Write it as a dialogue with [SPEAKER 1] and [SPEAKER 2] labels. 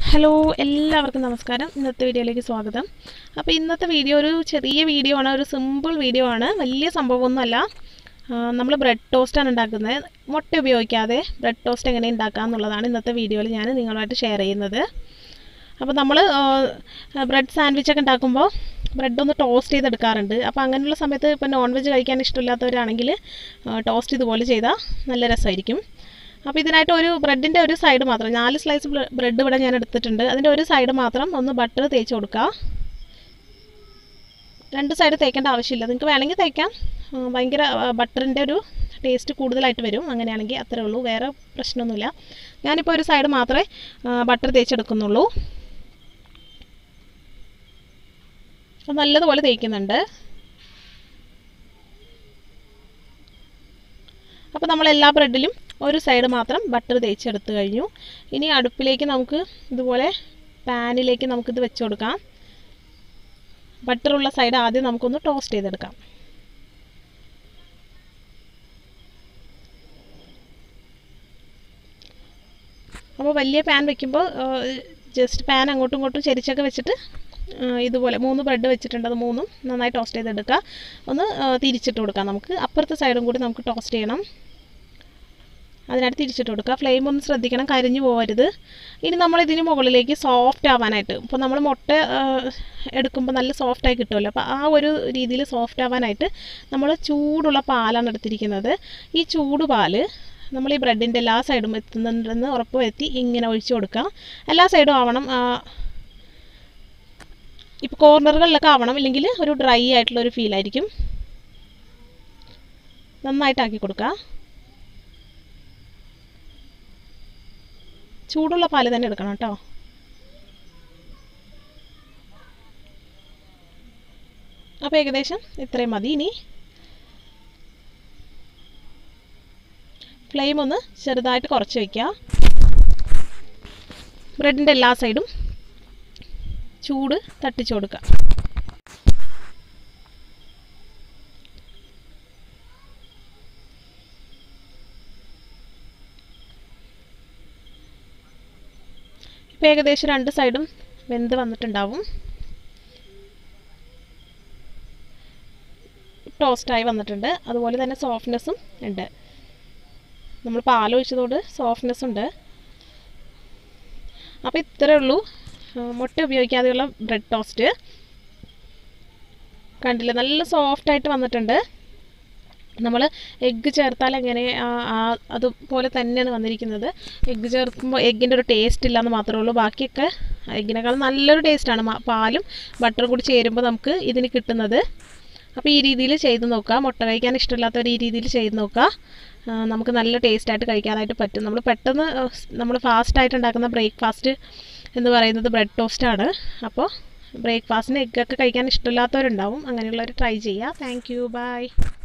[SPEAKER 1] hello എല്ലാവർക്കും നമസ്കാരം ഇന്നത്തെ വീഡിയോയിലേക്ക് സ്വാഗതം അപ്പോൾ ഇന്നത്തെ വീഡിയോ ഒരു ചെറിയ വീഡിയോ ആണ് ഒരു സിമ്പിൾ വീഡിയോ ആണ് വലിയ സംഭവമൊന്നുമല്ല നമ്മൾ ബ്രെഡ് ടോസ്റ്റാണ് ഉണ്ടാക്കുന്നത് മുട്ട ഉപയോഗിക്കാതെ ബ്രെഡ് ടോസ്റ്റ് എങ്ങനെ ഉണ്ടാക്കാം എന്നുള്ളതാണ് ഇന്നത്തെ വീഡിയോയിൽ ഞാൻ നിങ്ങളുമായിട്ട് ഷെയർ ചെയ്യുന്നത് അപ്പോൾ നമ്മൾ ബ്രെഡ് സാൻഡ്വിച്ചൊക്കെ ഉണ്ടാക്കുമ്പോൾ ബ്രെഡ് ഒന്ന് ടോസ്റ്റ് ചെയ്തെടുക്കാറുണ്ട് അപ്പോൾ അങ്ങനെയുള്ള സമയത്ത് ഇപ്പോൾ നോൺ വെജ് കഴിക്കാൻ ഇഷ്ടമില്ലാത്തവരാണെങ്കിൽ ടോസ്റ്റ് ഇതുപോലെ ചെയ്താൽ നല്ല രസമായിരിക്കും അപ്പോൾ ഇതിനായിട്ട് ഒരു ബ്രെഡിൻ്റെ ഒരു സൈഡ് മാത്രം നാല് സ്ലൈസ് ബ്രെഡ് ഇവിടെ ഞാൻ എടുത്തിട്ടുണ്ട് അതിൻ്റെ ഒരു സൈഡ് മാത്രം ഒന്ന് ബട്ടർ തേച്ച് കൊടുക്കുക രണ്ട് സൈഡ് തേക്കേണ്ട ആവശ്യമില്ല നിങ്ങൾക്ക് വേണമെങ്കിൽ തേക്കാം ആ, ഭയങ്കര ബട്ടറിൻ്റെ ഒരു ടേസ്റ്റ് കൂടുതലായിട്ട് വരും അങ്ങനെയാണെങ്കിൽ അത്രേ ഉള്ളൂ വേറെ പ്രശ്നമൊന്നുമില്ല ഞാനിപ്പോൾ ഒരു സൈഡ് മാത്രമേ ബട്ടർ തേച്ചെടുക്കുന്നുള്ളൂ അപ്പോൾ നല്ലതുപോലെ തേക്കുന്നുണ്ട് അപ്പോൾ നമ്മൾ എല്ലാ ബ്രെഡിലും ഒരു സൈഡ് മാത്രം ബട്ടർ തേച്ചെടുത്ത് കഴിഞ്ഞു ഇനി അടുപ്പിലേക്ക് നമുക്ക് ഇതുപോലെ പാനിലേക്ക് നമുക്കിത് വെച്ച് കൊടുക്കാം ബട്ടറുള്ള സൈഡ് ആദ്യം നമുക്കൊന്ന് ടോസ്റ്റ് ചെയ്തെടുക്കാം അപ്പോൾ വലിയ പാൻ വെക്കുമ്പോൾ ജസ്റ്റ് പാൻ അങ്ങോട്ടും ഇങ്ങോട്ടും ചെരിച്ചൊക്കെ വെച്ചിട്ട് ആ, ഇതുപോലെ മൂന്ന് ബ്രെഡ് വെച്ചിട്ടുണ്ട് അത് മൂന്നും നന്നായി ടോസ്റ്റ് ചെയ്തെടുക്കുക ഒന്ന് ആ, തിരിച്ചിട്ട് കൊടുക്കാം നമുക്ക് അപ്പുറത്തെ സൈഡും കൂടി നമുക്ക് ടോസ്റ്റ് ചെയ്യണം അതിനായിട്ട് തിരിച്ചിട്ട് കൊടുക്കുക ഫ്ലെയിം ഒന്ന് ശ്രദ്ധിക്കണം കരിഞ്ഞു പോകരുത് ഇനി നമ്മൾ ഇതിന് മുകളിലേക്ക് സോഫ്റ്റ് ആവാനായിട്ട് ഇപ്പോൾ നമ്മൾ മുട്ട ആ, എടുക്കുമ്പോൾ നല്ല സോഫ്റ്റായി കിട്ടുമല്ലോ അപ്പോൾ ആ ഒരു രീതിയിൽ സോഫ്റ്റ് ആവാനായിട്ട് നമ്മൾ ചൂടുള്ള പാലാണ് എടുത്തിരിക്കുന്നത് ഈ ചൂട് പാല് നമ്മൾ ഈ ബ്രെഡിൻ്റെ എല്ലാ സൈഡും എത്തുന്നുണ്ടെന്ന് ഉറപ്പ് വരുത്തി ഇങ്ങനെ ഒഴിച്ചു കൊടുക്കുക എല്ലാ സൈഡും ആവണം ആ, ഇപ്പോൾ കോർണറുകളിലൊക്കെ ആവണം ഇല്ലെങ്കിൽ ഒരു ഡ്രൈ ആയിട്ടുള്ള ഒരു ഫീലായിരിക്കും നന്നായിട്ടാക്കി കൊടുക്കുക ചൂടുള്ള പാല് തന്നെ എടുക്കണം കേട്ടോ അപ്പോൾ ഏകദേശം ഇത്രയും മതി ഇനി ഫ്ലെയിം ഒന്ന് ചെറുതായിട്ട് കുറച്ച് വയ്ക്കുക ബ്രെഡിൻ്റെ എല്ലാ സൈഡും ചൂട് തട്ടിച്ചു കൊടുക്കുക ഇപ്പോൾ ഏകദേശം രണ്ട് സൈഡും വെന്ത് വന്നിട്ടുണ്ടാവും ടോസ്റ്റായി വന്നിട്ടുണ്ട് അതുപോലെ തന്നെ സോഫ്റ്റ്നെസ്സും ഉണ്ട് നമ്മൾ പാലൊഴിച്ചതോട് സോഫ്റ്റ്നെസ് ഉണ്ട് അപ്പോൾ ഇത്രയേ ഉള്ളൂ ആ, മുട്ട ഉപയോഗിക്കാതെയുള്ള ബ്രെഡ് ടോസ്റ്റ് കണ്ടില്ലേ നല്ല സോഫ്റ്റായിട്ട് വന്നിട്ടുണ്ട് നമ്മൾ എഗ്ഗ് ചേർത്താൽ എങ്ങനെ ആ- ആ- അതുപോലെ തന്നെയാണ് വന്നിരിക്കുന്നത് എഗ്ഗ് ചേർക്കുമ്പോൾ എഗ്ഗിൻ്റെ ഒരു ടേസ്റ്റ് ഇല്ലയെന്ന് മാത്രമേ ഉള്ളൂ ബാക്കിയൊക്കെ എഗ്ഗിനേക്കാൾ നല്ലൊരു ടേസ്റ്റാണ് മ- പാലും ബട്ടറും കൂടി ചേരുമ്പോൾ നമുക്ക് ഇതിന് കിട്ടുന്നത് അപ്പോൾ ഈ രീതിയിൽ ചെയ്ത് നോക്കുക മുട്ട കഴിക്കാൻ ഇഷ്ടമില്ലാത്തവർ ഈ രീതിയിൽ ചെയ്ത് നോക്കുക ആ, നമുക്ക് നല്ല ടേസ്റ്റായിട്ട് കഴിക്കാനായിട്ട് പറ്റും നമ്മൾ പെട്ടെന്ന് നമ്മൾ ഫാസ്റ്റായിട്ട് ഉണ്ടാക്കുന്ന ബ്രേക്ക്ഫാസ്റ്റ് എന്ന് പറയുന്നത് ബ്രെഡ് ടോസ്റ്റാണ് അപ്പോൾ ബ്രേക്ക്ഫാസ്റ്റിന് എഗ്ഗൊക്കെ കഴിക്കാൻ ഇഷ്ടമില്ലാത്തവരുണ്ടാവും അങ്ങനെയുള്ളവർ ട്രൈ ചെയ്യുക താങ്ക് യു ബൈ